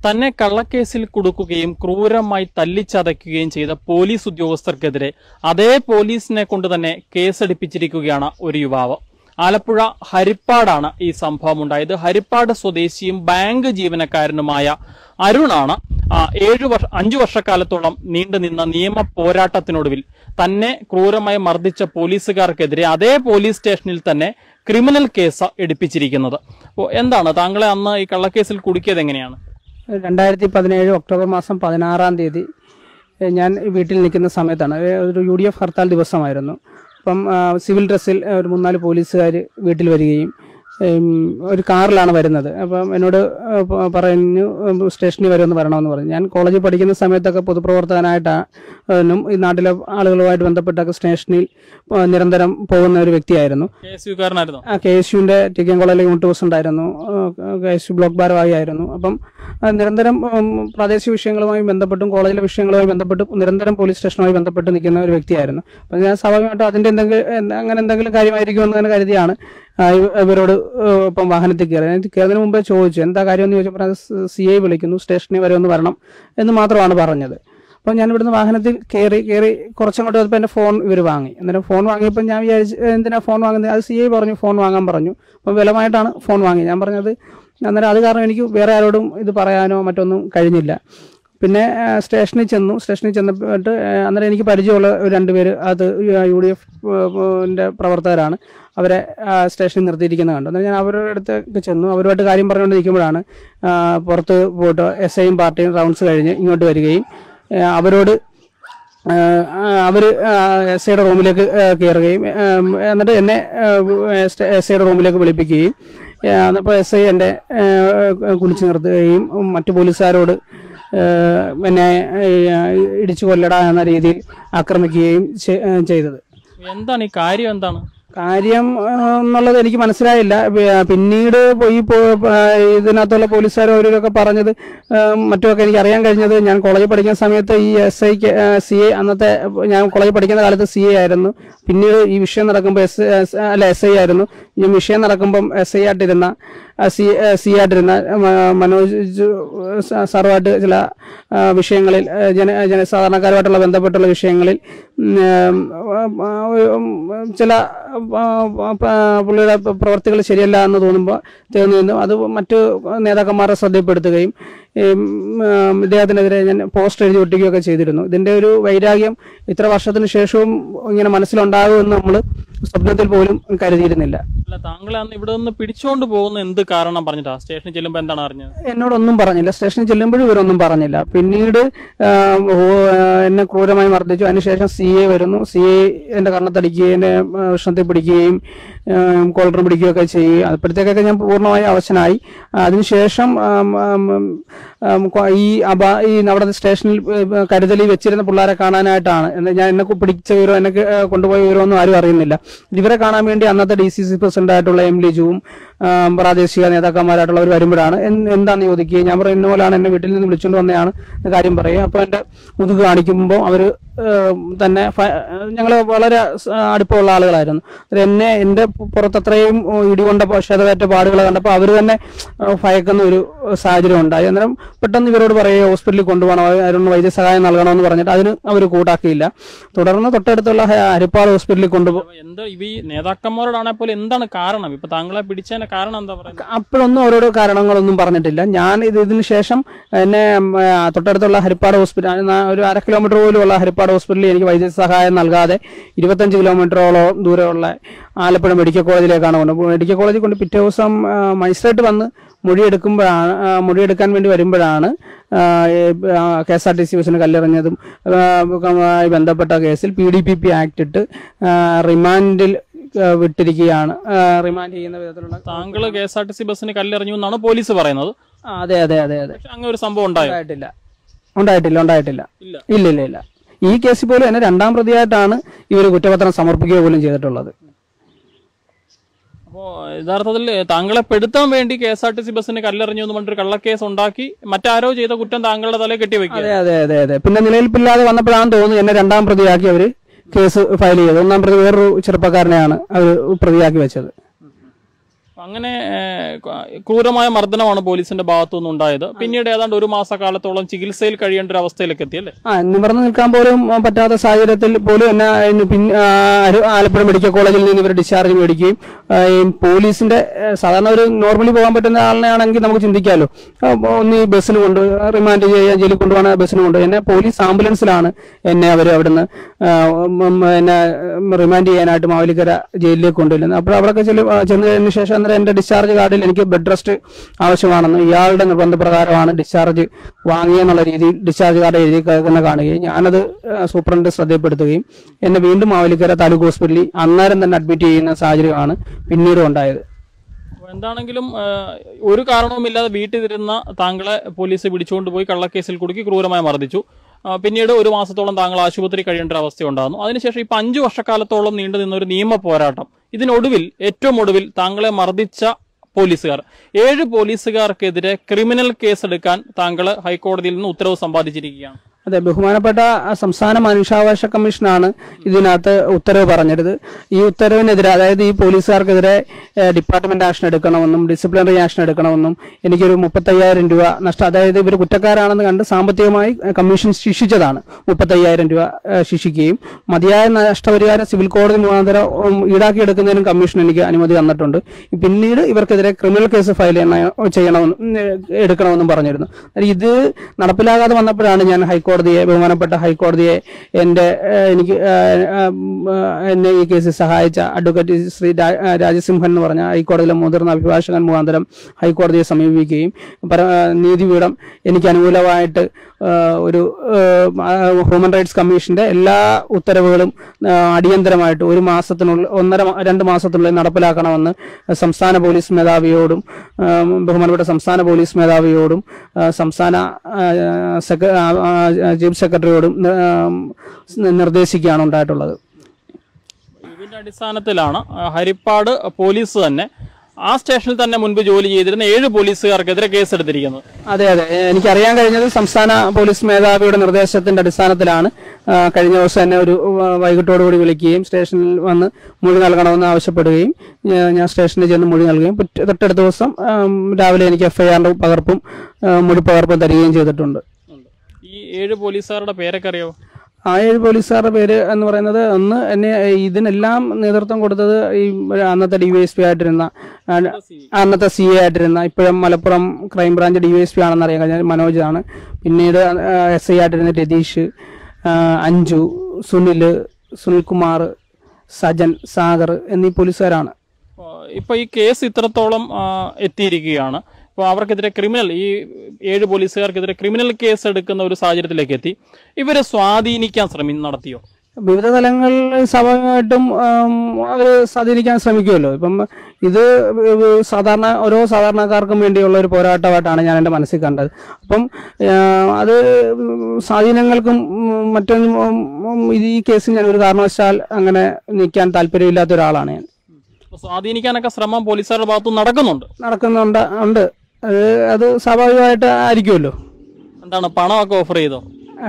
തന്നെ കള്ളക്കേസിൽ കുടുക്കുകയും ക്രൂരമായി തല്ലിച്ചതയ്ക്കുകയും ചെയ്ത പോലീസ് ഉദ്യോഗസ്ഥർക്കെതിരെ അതേ പോലീസിനെ കൊണ്ട് തന്നെ കേസെടുപ്പിച്ചിരിക്കുകയാണ് ഒരു യുവാവ് ആലപ്പുഴ ഹരിപ്പാടാണ് ഈ സംഭവം ഉണ്ടായത് ഹരിപ്പാട് സ്വദേശിയും ബാങ്ക് ജീവനക്കാരനുമായ അരുണാണ് ആ, ഏഴു വർഷ അഞ്ചു വർഷക്കാലത്തോളം നീണ്ടുനിന്ന നിയമ പോരാട്ടത്തിനൊടുവിൽ തന്നെ ക്രൂരമായി മർദ്ദിച്ച പോലീസുകാർക്കെതിരെ അതേ പോലീസ് സ്റ്റേഷനിൽ തന്നെ ക്രിമിനൽ കേസ് എടുപ്പിച്ചിരിക്കുന്നത് അപ്പോൾ എന്താണ് താങ്കളെ അന്ന് ഈ കള്ളക്കേസിൽ കുടുക്കിയത് എങ്ങനെയാണ് രണ്ടായിരത്തി പതിനേഴ് ഒക്ടോബർ മാസം പതിനാറാം തീയതി ഏഹ് ഞാൻ വീട്ടിൽ നിൽക്കുന്ന സമയത്താണ് ഏഹ് ഒരു യു ഡി എഫ് ഹർത്താൽ ദിവസമായിരുന്നു അപ്പം ആ, സിവിൽ ഡ്രസ്സിൽ ഒരു മൂന്നാല് പോലീസുകാർ വീട്ടിൽ വരികയും ഉം, ഒരു കാറിലാണ് വരുന്നത് അപ്പം എന്നോട് ആ, പ- പറഞ്ഞു ഉം, സ്റ്റേഷനിൽ വരുമെന്ന് പറയണമെന്ന് പറഞ്ഞു ഞാൻ കോളേജിൽ പഠിക്കുന്ന സമയത്തൊക്കെ പൊതുപ്രവർത്തകനായിട്ടാണ് ഈ നാട്ടിലെ ആളുകളുമായിട്ട് ബന്ധപ്പെട്ടൊക്കെ സ്റ്റേഷനിൽ ആ, നിരന്തരം പോകുന്ന ഒരു വ്യക്തിയായിരുന്നു കെ എസ് യുക്കാരനായിരുന്നു ആ കെ എസ് യുവിൻ്റെ ടി കെ കോളേജിൽ യൂണിറ്റ് ഹൗസ് ഉണ്ടായിരുന്നു കെ എസ് യു ബ്ലോക്ക് ഭാരവാഹിയായിരുന്നു അപ്പം ആ, നിരന്തരം ഉം, പ്രാദേശിക വിഷയങ്ങളുമായി ബന്ധപ്പെട്ടും കോളേജിലെ വിഷയങ്ങളുമായി ബന്ധപ്പെട്ടും നിരന്തരം പോലീസ് സ്റ്റേഷനുമായി ബന്ധപ്പെട്ട് നിൽക്കുന്ന ഒരു വ്യക്തിയായിരുന്നു അപ്പം ഞാൻ സ്വാഭാവികമായിട്ടും അതിൻ്റെ എന്തെങ്കിലും എന്ത- അങ്ങനെ എന്തെങ്കിലും കാര്യമായിരിക്കുമെന്ന് തന്നെ കരുതിയാണ് ആ, ഇവ- ഇവരോട് ഏഹ്, ഇപ്പം വാഹനത്തിൽ കയറി ഞാൻ കയറുന്നതിന് മുമ്പേ ചോദിച്ചു എന്താ കാര്യമെന്ന് ചോദിച്ചപ്പോൾ സി ഐ വിളിക്കുന്നു സ്റ്റേഷനിൽ വരെ ഒന്ന് വരണം എന്ന് മാത്രമാണ് പറഞ്ഞത് അപ്പോൾ ഞാൻ ഇവിടുന്ന് വാഹനത്തിൽ കയറി കയറി കുറച്ചങ്ങോട്ട് വന്നപ്പോൾ എൻ്റെ ഫോൺ ഇവർ വാങ്ങി അന്നേരം ഫോൺ വാങ്ങിയപ്പോൾ ഞാൻ വിചാരിച്ചു എന്തിനാ ഫോൺ വാങ്ങുന്നത് അത് സി ഐ പറഞ്ഞു ഫോൺ വാങ്ങാൻ പറഞ്ഞു അപ്പോൾ ബലമായിട്ടാണ് ഫോൺ വാങ്ങി ഞാൻ പറഞ്ഞത് അന്നേരം അത് കാരണം എനിക്ക് വേറെ ആരോടും ഇത് പറയാനോ മറ്റൊന്നും കഴിഞ്ഞില്ല പിന്നെ ആ, സ്റ്റേഷനിൽ ചെന്നു സ്റ്റേഷനിൽ ചെന്നപ്പോട്ട് ആ, അന്നേരം എനിക്ക് പരിചയമുള്ള ഒരു രണ്ടുപേര് അത് യു ഡി എഫ് പ്രവർത്തകരാണ് അവരെ ആ, സ്റ്റേഷനിൽ നിർത്തിയിരിക്കുന്നത് കണ്ടു അന്നേരം ഞാൻ അവരുടെ അടുത്തൊക്കെ ചെന്നു അവരുമായിട്ട് കാര്യം പറഞ്ഞുകൊണ്ട് നിൽക്കുമ്പോഴാണ് ആ, പുറത്ത് പോയിട്ട് എസ് ഐയും പാർട്ടിയും റൗണ്ട്സ് കഴിഞ്ഞ് ഇങ്ങോട്ട് വരികയും ആ, അവരോട് അവർ എസ് ഐയുടെ റൂമിലേക്ക് ആ, കയറുകയും ആ, എന്നിട്ട് എന്നെ എസ് ഐയുടെ റൂമിലേക്ക് വിളിപ്പിക്കുകയും അപ്പോൾ എസ് ഐ എൻ്റെ കുളിച്ച് നിർത്തുകയും മറ്റു പോലീസുകാരോട് ആ, എന്നെ ആ, ഇടിച്ചു കൊല്ലടാ എന്ന രീതിയിൽ ആക്രമിക്കുകയും ചെ- ആ, ചെയ്തത് എന്താണ് ഈ കാര്യം എന്താണ് കാര്യം ആ, എന്നുള്ളത് എനിക്ക് മനസ്സിലായില്ല പി- പിന്നീട് ഈ പോ- ആ, ഇതിനകത്തുള്ള പോലീസുകാർ അവരൊക്കെ പറഞ്ഞത് ആ, മറ്റുമൊക്കെ എനിക്ക് അറിയാൻ കഴിഞ്ഞത് ഞാൻ കോളേജിൽ പഠിക്കുന്ന സമയത്ത് ഈ എസ് ഐക്ക് സി എ അന്നത്തെ ഞാൻ കോളേജിൽ പഠിക്കുന്ന കാലത്ത് സി എ ആയിരുന്നു പിന്നീട് ഈ വിഷയം നടക്കുമ്പോൾ എസ് അല്ല എസ് ഐ ആയിരുന്നു ഈ വിഷയം നടക്കുമ്പം എസ് ഐ ആയിട്ടിരുന്ന സി സി ആയിട്ടിരുന്ന മ- മനോജ് സ- സാറുമായിട്ട് ചില ആ, വിഷയങ്ങളിൽ ആ, ജന ജനസാധാരണക്കാരുമായിട്ടുള്ള ബന്ധപ്പെട്ടുള്ള വിഷയങ്ങളിൽ ഉം, ആ, ഉം, ചില ആ, ആ, പുള്ളിയുടെ പ്രവർത്തികൾ ശരിയല്ല എന്ന് തോന്നുമ്പോൾ തോന്നുന്നു അത് മറ്റു നേതാക്കന്മാരെ ശ്രദ്ധപ്പെടുത്തുകയും ഉം, ഉം, ഇദ്ദേഹത്തിനെതിരെ ഞാൻ പോസ്റ്റ് എഴുതി ഒട്ടിക്കുകയൊക്കെ ചെയ്തിരുന്നു ഇതിന്റെ ഒരു വൈരാഗ്യം ഇത്ര വർഷത്തിന് ശേഷവും ഇങ്ങനെ മനസ്സിലുണ്ടാകുമെന്ന് നമ്മൾ സ്വപ്നത്തിൽ പോലും കരുതിയിരുന്നില്ല അല്ല താങ്കളെ അന്ന് ഇവിടെ നിന്ന് പിടിച്ചുകൊണ്ട് പോകുന്ന എന്ത് കാരണം പറഞ്ഞിട്ടാ സ്റ്റേഷനിൽ ചെല്ലുമ്പോൾ എന്താണ് അറിഞ്ഞത് എന്നോടൊന്നും പറഞ്ഞില്ല സ്റ്റേഷനിൽ ചെല്ലുമ്പോഴും ഇവരൊന്നും പറഞ്ഞില്ല പിന്നീട് ആ, ഓ, ആ, എന്നെ ക്രൂരമായി മർദ്ദിച്ചു അതിനുശേഷം സി എ വരുന്നു സി എ എന്റെ കണ്ണത്തടിക്കുകയും എന്റെ ആ, ഉഷ്ണത്തിൽ പിടിക്കുകയും കോളർ പിടിക്കുകയൊക്കെ ചെയ്യും അപ്പോഴത്തേക്കൊക്കെ ഞാൻ പൂർണ്ണമായി അവശനായി ആ, അതിനുശേഷം ആം, ആം, ആം, കൊ- ഈ അബ ഈ നമ്മുടെ സ്റ്റേഷനിൽ ഏ, കരുതലിൽ വെച്ചിരുന്ന പിള്ളേരെ കാണാനായിട്ടാണ് എന്ന് ഞാൻ എന്നെ കു- പിടിച്ച വിവരോ എന്നെ ക- ഏ, കൊണ്ടുപോയ വിവരമോ ഒന്നും ആരും അറിയുന്നില്ല ഇവരെ കാണാൻ വേണ്ടി അന്നത്തെ ഡി സി സി പ്രസിഡന്റ് ആയിട്ടുള്ള എം ലിജുവും ആം, പ്രാദേശിക നേതാക്കന്മാരായിട്ടുള്ളവർ വരുമ്പോഴാണ് എന്ത് എന്താന്ന് ചോദിക്കുകയും ഞാൻ പറയും ഇന്ന പോലെയാണ് എന്നെ വീട്ടിൽ നിന്ന് വിളിച്ചുകൊണ്ട് വന്നതാണ് എന്ന് കാര്യം പറയും അപ്പോൾ എൻ്റെ മുതുക് കാണിക്കുമ്പോൾ അവർ തന്നെ ഞങ്ങൾ വളരെ സ- അടുപ്പമുള്ള ആളുകളായിരുന്നു അത് എന്നെ എൻ്റെ പുറത്ത് അത്രയും ഇടികൊണ്ട ക്ഷതവേറ്റ പാടുകൾ കണ്ടപ്പോൾ അവർ തന്നെ ആ, ഭയക്കുന്ന ഒരു സാഹചര്യം ഉണ്ടായി അന്നേരം പെട്ടെന്ന് ഇവരോട് പറയുക ഹോസ്പിറ്റലിൽ കൊണ്ടുപോകണം അതിനുള്ള വൈദ്യസഹായം നൽകണമെന്ന് പറഞ്ഞിട്ട് അതിന് അവർ കൂട്ടാക്കിയില്ല തുടർന്ന് തൊട്ടടുത്തുള്ള ഹ- ഹരിപ്പാട് ഹോസ്പിറ്റലിൽ കൊണ്ടുപോയി അപ്പൊ എന്താ ഇവ ഈ നേതാക്കന്മാരോടാണെങ്കിൽ പോലും എന്താണ് കാരണം ഇപ്പൊ താങ്കളെ പിടിച്ചതിന്റെ കാരണം എന്താ പറയുന്നത് അപ്പോഴൊന്നും അവരോട് കാരണങ്ങളൊന്നും പറഞ്ഞിട്ടില്ല ഞാൻ ഇത് ഇതിന് ശേഷം എന്നെ ഉം, ആ, തൊട്ടടുത്തുള്ള ഹരിപ്പാട് ഹോസ്പിറ്റൽ ആ, നാ- ഒരു അര കിലോമീറ്റർ പോലുമുള്ള ഹരിപ്പാട് ഹോസ്പിറ്റലിൽ എനിക്ക് വൈദ്യസഹായം നൽകാതെ ഇരുപത്തഞ്ച് കിലോമീറ്ററോളം ദൂരമുള്ള ആലപ്പുഴ മെഡിക്കൽ കോളേജിലേക്കാണ് കൊണ്ട് മെഡിക്കൽ കോളേജിൽ കൊണ്ട് പിറ്റേ ദിവസം ആ, മജിസ്ട്രേറ്റ് വന്ന് മൊഴിയെടുക്കുമ്പോഴാണ് ആ, മൊഴിയെടുക്കാൻ വേണ്ടി വരുമ്പോഴാണ് K S R T C ബസ്സിന് കല്ലെറിഞ്ഞതും ആ, ആയി ബന്ധപ്പെട്ട കേസിൽ P D P P act ഇട്ട് ആ, റിമാൻഡിൽ ആ, വിട്ടിരിക്കുകയാണ് ആ, റിമാൻഡ് ചെയ്യുന്ന വിധത്തിലുള്ള താങ്കൾ K S R T C ബസ്സിന് കല്ലെറിഞ്ഞു എന്നാണ് പോലീസ് പറയുന്നത് ആ, അതെ അതെ അതെ അതെ പക്ഷെ അങ്ങനെ ഒരു സംഭവം ഉണ്ടായോ ഉണ്ടായിട്ടില്ല ഉണ്ടായിട്ടില്ല ഉണ്ടായിട്ടില്ല ഇല്ല ഇല്ല ഇല്ല ഇല്ല ഈ കേസിൽ പോലും എന്നെ രണ്ടാം പ്രതിയായിട്ടാണ് ഇവർ കുറ്റപത്രം സമർപ്പിക്കുക പോലും ചെയ്തിട്ടുള്ളത് അപ്പോ യഥാർത്ഥത്തിൽ താങ്കളെ പെടുത്താൻ വേണ്ടി K S R T C ബസ്സിന് കല്ലെറിഞ്ഞു എന്ന് പറഞ്ഞൊരു കള്ളക്കേസ് ഉണ്ടാക്കി മറ്റാരോ ചെയ്ത കുറ്റം താങ്കളുടെ തലയിൽ കെട്ടിവെക്കുക അതെ അതെ അതെ അതെ പിന്നെ നിലനിൽപ്പില്ലാതെ വന്നപ്പോഴാണ് തോന്നുന്നു എന്നെ രണ്ടാം പ്രതിയാക്കി അവർ കേസ് ഫയൽ ചെയ്തത് ഒന്നാം പ്രതി വേറൊരു ചെറുപ്പക്കാരനെയാണ് അവർ പ്രതിയാക്കി വെച്ചത് അങ്ങനെ ഏഹ്, ക്രൂരമായ മർദ്ദനമാണ് പോലീസിന്റെ ഭാഗത്തു നിന്നുണ്ടായത് പിന്നീട് ഏതാണ്ട് ഒരു മാസക്കാലത്തോളം ചികിത്സയിൽ കഴിയേണ്ട ഒരു അവസ്ഥയിലേക്ക് എത്തിയല്ലേ ആ നിവർന്ന് നിൽക്കാൻ പോലും ആ, പറ്റാത്ത സാഹചര്യത്തിൽ പോലും എന്നെ ഇന്ന് പിന്നെ ആ, ഒരു ആലപ്പുഴ മെഡിക്കൽ കോളേജിൽ നിന്ന് ഇവർ ഡിസ്ചാർജ് മേടിക്കുകയും ആ, ഈ പോലീസിന്റെ ആ, സാധാരണ ഒരു നോർമലി പോകാൻ പറ്റുന്ന ആളിനെയാണെങ്കിൽ നമുക്ക് ചിന്തിക്കാമല്ലോ ആ, ഒന്ന് ഈ ബസ്സിന് കൊണ്ട് റിമാൻഡ് ചെയ്യാൻ ജയിലിൽ കൊണ്ടുപോകണ ബസ്സിന് കൊണ്ട് എന്നെ പോലീസ് ആംബുലൻസിലാണ് എന്നെ അവർ അവിടുന്ന് ആ, ഉം, ഉം, എന്നെ റിമാൻഡ് ചെയ്യാനായിട്ട് മാവേലിക്കര ജയിലിലേക്ക് കൊണ്ടുവരുന്നത് അപ്പോൾ അവിടെയൊക്കെ ചെല്ലു ആ, ചെന്നതിന് ശേഷം അന്നേരം എന്റെ ഡിസ്ചാർജ് കാർഡിൽ എനിക്ക് ബെഡ് റെസ്റ്റ് ആവശ്യമാണെന്ന് ഇയാളുടെ നിർബന്ധപ്രകാരമാണ് ഡിസ്ചാർജ് വാങ്ങിയെന്നുള്ള രീതിയിൽ ഡിസ്ചാർജ് കാർഡ് എഴുതി തന്നെ കാണുകയും ഞാനത് ആ, സൂപ്രണ്ട് ശ്രദ്ധപ്പെടുത്തുകയും എന്നെ വീണ്ടും മാവേലിക്കര താലൂക്ക് ഹോസ്പിറ്റലിൽ അന്നേരം തന്നെ അഡ്മിറ്റ് ചെയ്യുന്ന സാഹചര്യമാണ് പിന്നീട് ഉണ്ടായത് അപ്പൊ എന്താണെങ്കിലും ഏഹ്, ഒരു കാരണവുമില്ലാതെ വീട്ടിലിരുന്ന താങ്കളെ പോലീസ് പിടിച്ചുകൊണ്ട് പോയി കള്ളക്കേസിൽ കുടുക്കി ക്രൂരമായി മർദ്ദിച്ചു ആ, പിന്നീട് ഒരു മാസത്തോളം താങ്കൾ ആശുപത്രി കഴിയേണ്ട ഒരു അവസ്ഥ ഉണ്ടാകുന്നു അതിനുശേഷം ഇപ്പൊ അഞ്ചു വർഷക്കാലത്തോളം നീണ്ടു നിന്ന ഒരു നിയമ പോരാട്ടം ഇതിനൊടുവിൽ ഏറ്റവും ഒടുവിൽ താങ്കളെ മർദ്ദിച്ച പോലീസുകാർ ഏഴ് പോലീസുകാർക്കെതിരെ ക്രിമിനൽ കേസെടുക്കാൻ താങ്കൾ ഹൈക്കോടതിയിൽ നിന്ന് ഉത്തരവ് സമ്പാദിച്ചിരിക്കുകയാണ് അതെ ബഹുമാനപ്പെട്ട സംസ്ഥാന മനുഷ്യാവകാശ കമ്മീഷനാണ് ഇതിനകത്ത് ഉത്തരവ് പറഞ്ഞത് ഈ ഉത്തരവിനെതിരെ അതായത് ഈ പോലീസുകാർക്കെതിരെ ഏഹ്, ഡിപ്പാർട്ട്മെന്റ് ആക്ഷൻ എടുക്കണമെന്നും ഡിസിപ്ലിനറി ആക്ഷൻ എടുക്കണമെന്നും എനിക്കൊരു മുപ്പത്തയ്യായിരം രൂപ നഷ്ടം അതായത് ഇവർ കുറ്റക്കാരാണെന്ന് കണ്ട് സാമ്പത്തികമായി ഏഹ്, കമ്മീഷൻ ശിക്ഷിച്ചതാണ് മുപ്പത്തയ്യായിരം രൂപ ഏഹ്, ശിക്ഷിക്കുകയും മതിയായ നഷ്ടപരിഹാരം സിവിൽ കോടതി മുഖാന്തരം ഉം, ഈടാക്കിയെടുക്കുന്നതിനും കമ്മീഷൻ എനിക്ക് അനുമതി തന്നിട്ടുണ്ട് പിന്നീട് ഇവർക്കെതിരെ ക്രിമിനൽ കേസ് ഫയൽ ചെയ്യണ- ചെയ്യണമെന്നും ഉം, എടുക്കണമെന്നും പറഞ്ഞിരുന്നു അതായത് ഇത് നടപ്പിലാകാതെ വന്നപ്പോഴാണ് ഞാൻ ഹൈക്കോടതിയെ ബഹുമാനപ്പെട്ട ഹൈക്കോടതിയെ എൻ്റെ ഏഹ്, എനിക്ക് ഏഹ്, ഏഹ്, എന്നെ ഈ കേസിൽ സഹായിച്ച അഡ്വക്കേറ്റ് ശ്രീ രാ- ഏഹ്, രാജസിംഹൻ എന്ന് പറഞ്ഞ ഹൈക്കോടതിയിലെ മുതിർന്ന അഭിഭാഷകൻ മുഖാന്തരം ഹൈക്കോടതിയെ സമീപിക്കുകയും പര- ഏഹ്, നീതിപീഠം എനിക്ക് അനുകൂലമായിട്ട് ഏഹ്, ഒരു ഏഹ്, ഹ്യൂമൻ റൈറ്റ്സ് കമ്മീഷന്റെ എല്ലാ ഉത്തരവുകളും ഏഹ്, അടിയന്തരമായിട്ട് ഒരു മാസത്തിനുള്ളിൽ ഒന്നര മാ- രണ്ട് മാസത്തിനുള്ളിൽ നടപ്പിലാക്കണമെന്ന് സംസ്ഥാന പോലീസ് മേധാവിയോടും ഏഹ്, ബഹുമാനപ്പെട്ട സംസ്ഥാന പോലീസ് മേധാവിയോടും ഏഹ്, സംസ്ഥാന ഏഹ്, സെക്ര- ആ, ആ, ചീഫ് സെക്രട്ടറിയോടും ഏഹ്, നിർദ്ദേശിക്കുകയാണ് ഉണ്ടായിട്ടുള്ളത് ഇതിന്റെ അടിസ്ഥാനത്തിലാണ് ആ, ഹരിപ്പാട് പോലീസ് തന്നെ ആ സ്റ്റേഷനിൽ തന്നെ മുൻപ് ജോലി ചെയ്തിരുന്ന ഏഴ് പോലീസുകാർക്കെതിരെ കേസെടുത്തിരിക്കുന്നത് അതെ അതെ എ- എനിക്കറിയാൻ കഴിഞ്ഞത് സംസ്ഥാന പോലീസ് മേധാവിയുടെ നിർദ്ദേശത്തിന്റെ അടിസ്ഥാനത്തിലാണ് ആ, കഴിഞ്ഞ ദിവസം എന്നെ ഒരു വ- വൈകിട്ടോടുകൂടി വിളിക്കുകയും സ്റ്റേഷനിൽ വന്ന് മൊഴി നൽകണമെന്ന് ആവശ്യപ്പെടുകയും ഞാ- ഞാൻ സ്റ്റേഷനിൽ ചെന്ന് മൊഴി നൽകുകയും പിറ്റേ- തൊട്ടടുത്ത ദിവസം ആം, രാവിലെ എനിക്ക് എഫ്ഐആറിന്റെ പകർപ്പും ആ, മൊഴി പകർപ്പും തരികയും ചെയ്തിട്ടുണ്ട് ഈ ഏഴ് പോലീസുകാരുടെ പേരൊക്കെ അറിയോ ആ ഏഴ് പോലീസുകാരുടെ പേര് എന്ന് പറയുന്നത് ഒന്ന് എന്നെ ഇതിനെല്ലാം നേതൃത്വം കൊടുത്തത് ഈ അന്നത്തെ ഡിവൈഎസ്പി ആയിട്ടിരുന്ന ആ, അന്നത്തെ സി എ ആയിട്ടിരുന്ന ഇപ്പോഴും മലപ്പുറം ക്രൈംബ്രാഞ്ച് ഡിവൈഎസ്പി ആണെന്ന് അറിയാൻ കഴിഞ്ഞാൽ മനോജാണ് പിന്നീട് എസ് ഐ ആയിട്ടിരുന്ന രതീഷ് ആ, അഞ്ജു സുനിൽ സുനിൽകുമാർ സജൻ സാഗർ എന്നീ പോലീസുകാരാണ് ആ, ഇപ്പൊ ഈ കേസ് ഇത്രത്തോളം ആ, എത്തിയിരിക്കുകയാണ് അപ്പോൾ അവർക്കെതിരെ ക്രിമിനൽ ഈ ഏഴ് പോലീസുകാർക്കെതിരെ ക്രിമിനൽ കേസ് എടുക്കുന്ന ഒരു സാഹചര്യത്തിലേക്ക് എത്തി ഇവരെ സ്വാധീനിക്കാൻ ശ്രമി നടത്തിയോ വിവിധ തലങ്ങളിൽ സ്വാഭാവികമായിട്ടും അവർ സ്വാധീനിക്കാൻ ശ്രമിക്കുമല്ലോ ഇപ്പം ഇത് സാധാരണ ഓരോ സാധാരണക്കാർക്കും വേണ്ടിയുള്ള ഒരു പോരാട്ടമായിട്ടാണ് ഞാൻ എൻ്റെ മനസ്സിൽ കണ്ടത് അപ്പം ആ, അത് സ്വാധീനങ്ങൾക്കും ഉം, മറ്റൊന്നും ഉം, ഇത് ഈ കേസിൽ ഞാൻ ഒരു കാരണവശാൽ അങ്ങനെ നിൽക്കാൻ താല്പര്യമില്ലാത്ത ഒരാളാണ് ഞാൻ അപ്പൊ സ്വാധീനിക്കാനൊക്കെ ശ്രമം പോലീസുകാരുടെ ഭാഗത്തു നടക്കുന്നുണ്ട് നടക്കുന്നുണ്ട് ഉണ്ട് അത് അത് സ്വാഭാവികമായിട്ട് ആയിരിക്കുമല്ലോ എന്താണ് പണമൊക്കെ ഓഫർ ചെയ്തോ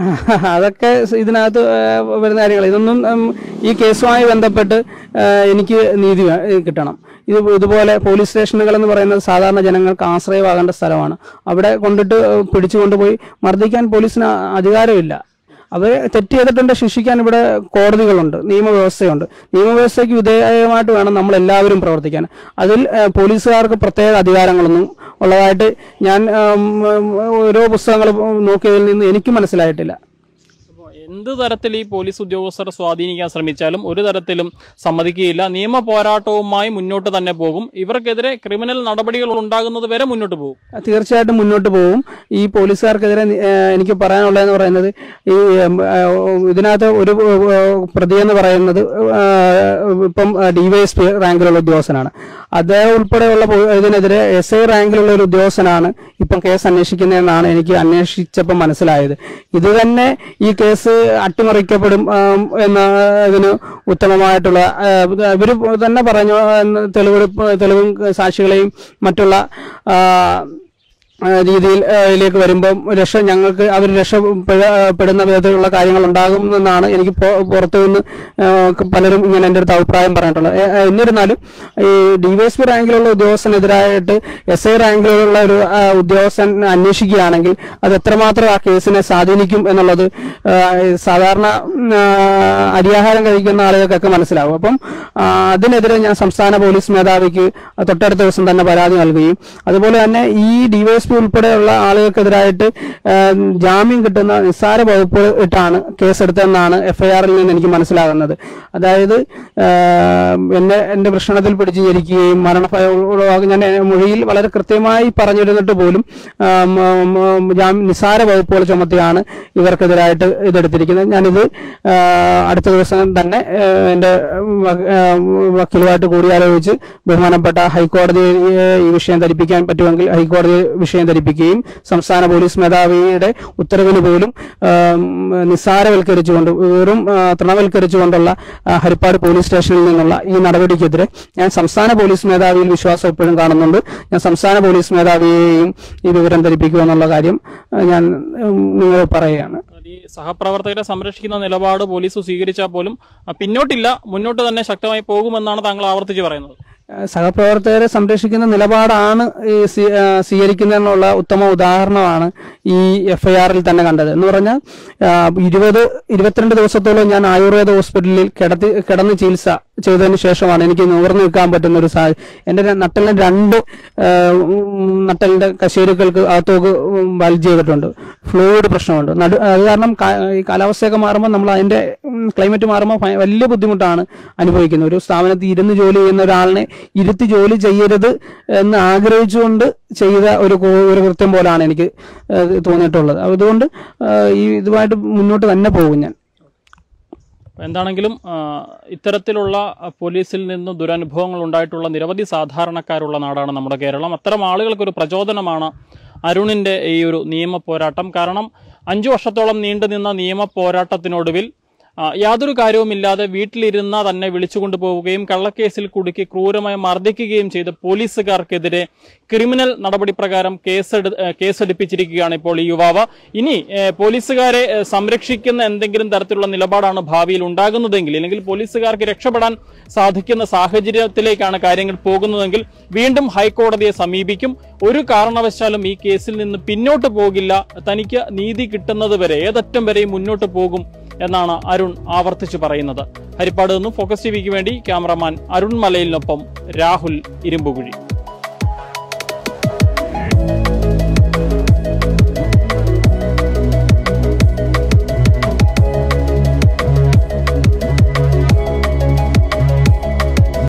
അതൊക്കെ ഇതിനകത്ത് ഏഹ്, വരുന്ന കാര്യങ്ങൾ ഇതൊന്നും ഉം, ഈ കേസുമായി ബന്ധപ്പെട്ട് ഏഹ്, എനിക്ക് നീതി വേ- ഏഹ്, കിട്ടണം ഇത് ഇതുപോലെ പോലീസ് സ്റ്റേഷനുകൾ എന്ന് പറയുന്നത് സാധാരണ ജനങ്ങൾക്ക് ആശ്രയമാകേണ്ട സ്ഥലമാണ് അവിടെ കൊണ്ടിട്ട് ഏഹ്, പിടിച്ചു കൊണ്ടുപോയി മർദ്ദിക്കാൻ പോലീസിന് അധികാരമില്ല അവർ തെറ്റ് ചെയ്തിട്ടുണ്ട് ശിക്ഷിക്കാൻ ഇവിടെ കോടതികളുണ്ട് നിയമവ്യവസ്ഥയുണ്ട് നിയമവ്യവസ്ഥയ്ക്ക് വിധേയമായിട്ട് വേണം നമ്മൾ എല്ലാവരും പ്രവർത്തിക്കാൻ അതിൽ ഏഹ്, പോലീസുകാർക്ക് പ്രത്യേക അധികാരങ്ങളൊന്നും ഉള്ളതായിട്ട് ഞാൻ ഉം, ഉം, ഓരോ പുസ്തകങ്ങൾ നോക്കിയതിൽ നിന്ന് എനിക്ക് മനസ്സിലായിട്ടില്ല അപ്പോൾ എന്ത് തരത്തിൽ ഈ പോലീസ് ഉദ്യോഗസ്ഥർ സ്വാധീനിക്കാൻ ശ്രമിച്ചാലും ഒരു തരത്തിലും സമ്മതിക്കുകയില്ല നിയമ പോരാട്ടവുമായി മുന്നോട്ട് തന്നെ പോകും ഇവർക്കെതിരെ ക്രിമിനൽ നടപടികൾ ഉണ്ടാകുന്നത് വരെ മുന്നോട്ട് പോകും തീർച്ചയായിട്ടും മുന്നോട്ട് പോകും ഈ പോലീസുകാർക്കെതിരെ നി- ഏഹ് എനിക്ക് പറയാനുള്ളതെന്ന് പറയുന്നത് ഈ ഉം, ഏഹ് ഇതിനകത്ത് ഒരു ഏഹ് പ്രതി എന്ന് പറയുന്നത് ഏഹ് ഇപ്പം ഡിവൈഎസ്പി റാങ്കിലുള്ള ഉദ്യോഗസ്ഥനാണ് അദ്ദേഹം ഉൾപ്പെടെയുള്ള പോ- ഇതിനെതിരെ എസ് ഐ റാങ്കിലുള്ള ഒരു ഉദ്യോഗസ്ഥനാണ് ഇപ്പം കേസ് അന്വേഷിക്കുന്നതെന്നാണ് എനിക്ക് അന്വേഷിച്ചപ്പോൾ മനസ്സിലായത് ഇത് തന്നെ ഈ കേസ് അട്ടിമറിക്കപ്പെടും ആം, എന്ന ഇതിന് ഉത്തമമായിട്ടുള്ള ഇവർ തന്നെ പറഞ്ഞു എന്ന് തെളിവെടുപ്പ് തെളിവും സാക്ഷികളെയും മറ്റുള്ള ആ, ആ, രീതിയിൽ ആ, ലേക്ക് വരുമ്പം രക്ഷ ഞങ്ങൾക്ക് അവർ രക്ഷപ്പെടുന്ന വിധത്തിലുള്ള കാര്യങ്ങൾ ഉണ്ടാകുമെന്നാണ് എനിക്ക് പൊ- പുറത്തു നിന്ന് ആ, പലരും ഇങ്ങനെ എൻ്റെ അടുത്ത് അഭിപ്രായം പറഞ്ഞിട്ടുള്ളത് ഏ, ഏ, എന്നിരുന്നാലും ഈ ഡിവൈഎസ്പി റാങ്കിലുള്ള ഉദ്യോഗസ്ഥനെതിരായിട്ട് എസ് ഐ റാങ്കിലുള്ള ഒരു ആ, ഉദ്യോഗസ്ഥൻ അന്വേഷിക്കുകയാണെങ്കിൽ അത് എത്രമാത്രം ആ കേസിനെ സ്വാധീനിക്കും എന്നുള്ളത് ആ, ഈ സാധാരണ ഉം, ആ, അരിയാഹാരം കഴിക്കുന്ന ആളുകൾക്കൊക്കെ മനസ്സിലാവും അപ്പം ആ, അതിനെതിരെ ഞാൻ സംസ്ഥാന പോലീസ് മേധാവിക്ക് തൊട്ടടുത്ത ദിവസം തന്നെ പരാതി നൽകുകയും അതുപോലെ തന്നെ ഈ ഡിവൈഎസ്പി ഉൾപ്പെടെയുള്ള ആളുകൾക്കെതിരായിട്ട് ആ, ജാമ്യം കിട്ടുന്ന നിസ്സാര വകുപ്പ് ഇട്ടാണ് കേസെടുത്തതെന്നാണ് എഫ്ഐആറിൽ നിന്ന് എനിക്ക് മനസ്സിലാകുന്നത് അതായത് ആ, എന്നെ എന്റെ പ്രശ്നത്തിൽ പിടിച്ചു ഞെരിക്കുകയും മരണഭയം ഉളവാക്കി ഞാൻ മൊഴിയിൽ വളരെ കൃത്യമായി പറഞ്ഞിരുന്നിട്ട് പോലും ആ, മ- മ- ജാമ്യം നിസ്സാര വകുപ്പുകൾ ചുമത്തിയാണ് ഇവർക്കെതിരായിട്ട് ഇതെടുത്തിരിക്കുന്നത് ഞാനിത് ആ, അടുത്ത ദിവസം തന്നെ ആ, എന്റെ വ- ആ, വക്കീലുമായിട്ട് കൂടിയാലോചിച്ച് ബഹുമാനപ്പെട്ട ഹൈക്കോടതിയെ ഈ വിഷയം ധരിപ്പിക്കാൻ പറ്റുമെങ്കിൽ ഹൈക്കോടതി വിഷയം ധരിപ്പിക്കുകയും സംസ്ഥാന പോലീസ് മേധാവിയുടെ ഉത്തരവിന് പോലും ആ, നിസ്സാരവൽക്കരിച്ചുകൊണ്ട് വെറും ആ, തൃണവൽക്കരിച്ചുകൊണ്ടുള്ള ആ, ഹരിപ്പാട് പോലീസ് സ്റ്റേഷനിൽ നിന്നുള്ള ഈ നടപടിക്കെതിരെ ഞാൻ സംസ്ഥാന പോലീസ് മേധാവിയിൽ വിശ്വാസം എപ്പോഴും കാണുന്നുണ്ട് ഞാൻ സംസ്ഥാന പോലീസ് മേധാവിയെയും ഈ വിവരം ധരിപ്പിക്കുമെന്നുള്ള കാര്യം ആ, ഞാൻ ഉം, നിങ്ങൾ പറയുകയാണ് ഈ സഹപ്രവർത്തകരെ സംരക്ഷിക്കുന്ന നിലപാട് പോലീസ് സ്വീകരിച്ചാൽ പോലും ആ, പിന്നോട്ടില്ല മുന്നോട്ട് തന്നെ ശക്തമായി പോകുമെന്നാണ് താങ്കൾ ആവർത്തിച്ച് പറയുന്നത് ഏഹ് സഹപ്രവർത്തകരെ സംരക്ഷിക്കുന്ന നിലപാടാണ് ഈ സ്വീ- ഏഹ് സ്വീകരിക്കുന്നതിനുള്ള ഉത്തമ ഉദാഹരണമാണ് ഈ എഫ്ഐആറിൽ തന്നെ കണ്ടത് എന്ന് പറഞ്ഞാൽ ആഹ് ഇരുപത് ഇരുപത്തിരണ്ട് ദിവസത്തോളം ഞാൻ ആയുർവേദ ഹോസ്പിറ്റലിൽ കിടത്തി കിടന്ന് ചികിത്സ ചെയ്തതിന് ശേഷമാണ് എനിക്ക് നിവർന്നു നിൽക്കാൻ പറ്റുന്ന ഒരു സാഹചര്യം എന്റെ ര- നട്ടലിന് രണ്ട് ഏഹ് ഉം നട്ടലിന്റെ കശേരുക്കൾക്ക് അകത്തോക്ക് ബൾജ് ചെയ്തിട്ടുണ്ട് ഫ്ലൂയിഡ് പ്രശ്നമുണ്ട് നടു അത് കാരണം കാ- ഈ കാലാവസ്ഥയൊക്കെ മാറുമ്പോൾ നമ്മൾ അതിന്റെ ക്ലൈമറ്റ് മാറുമ്പോൾ ഭയ- വലിയ ബുദ്ധിമുട്ടാണ് അനുഭവിക്കുന്നത് ഒരു സ്ഥാപനത്തിൽ ഇരുന്ന് ജോലി ചെയ്യുന്ന ഒരാളിനെ ഇരുത്തി ജോലി ചെയ്യരുത് എന്ന് ആഗ്രഹിച്ചുകൊണ്ട് ചെയ്ത ഒരു കോ- ഒരു കൃത്യം പോലാണ് എനിക്ക് ഏഹ് തോന്നിയിട്ടുള്ളത് അതുകൊണ്ട് ഏഹ് ഈ ഇതുമായിട്ട് മുന്നോട്ട് തന്നെ പോകും ഞാൻ എന്താണെങ്കിലും ആ, ഇത്തരത്തിലുള്ള ആ, പോലീസിൽ നിന്ന് ദുരനുഭവങ്ങൾ ഉണ്ടായിട്ടുള്ള നിരവധി സാധാരണക്കാരുള്ള നാടാണ് നമ്മുടെ കേരളം അത്തരം ആളുകൾക്കൊരു പ്രചോദനമാണ് അരുണിന്റെ ഈ ഒരു നിയമ പോരാട്ടം കാരണം അഞ്ചു വർഷത്തോളം നീണ്ടുനിന്ന നിയമ പോരാട്ടത്തിനൊടുവിൽ ആ, യാതൊരു കാര്യവുമില്ലാതെ വീട്ടിലിരുന്ന തന്നെ വിളിച്ചുകൊണ്ടു പോവുകയും കള്ളക്കേസിൽ കുടുക്കി ക്രൂരമായി മർദ്ദിക്കുകയും ചെയ്ത പോലീസുകാർക്കെതിരെ ക്രിമിനൽ നടപടി പ്രകാരം കേസെടു ഏ, കേസെടുപ്പിച്ചിരിക്കുകയാണ് ഇപ്പോൾ ഈ യുവാവ് ഇനി ഏ, പോലീസുകാരെ ഏ, സംരക്ഷിക്കുന്ന എന്തെങ്കിലും തരത്തിലുള്ള നിലപാടാണ് ഭാവിയിൽ ഉണ്ടാകുന്നതെങ്കിൽ അല്ലെങ്കിൽ പോലീസുകാർക്ക് രക്ഷപ്പെടാൻ സാധിക്കുന്ന സാഹചര്യത്തിലേക്കാണ് കാര്യങ്ങൾ പോകുന്നതെങ്കിൽ വീണ്ടും ഹൈക്കോടതിയെ സമീപിക്കും ഒരു കാരണവശാലും ഈ കേസിൽ നിന്ന് പിന്നോട്ട് പോകില്ല തനിക്ക് നീതി കിട്ടുന്നത് വരെ ഏതറ്റം വരെയും മുന്നോട്ട് പോകും എന്നാണ് അരുൺ ആവർത്തിച്ചു പറയുന്നത് ഹരിപ്പാട് നിന്നും ഫോക്കസ് ടിവിക്ക് വേണ്ടി ക്യാമറമാൻ അരുൺ മലയിലിനൊപ്പം രാഹുൽ ഇരുമ്പുകുഴി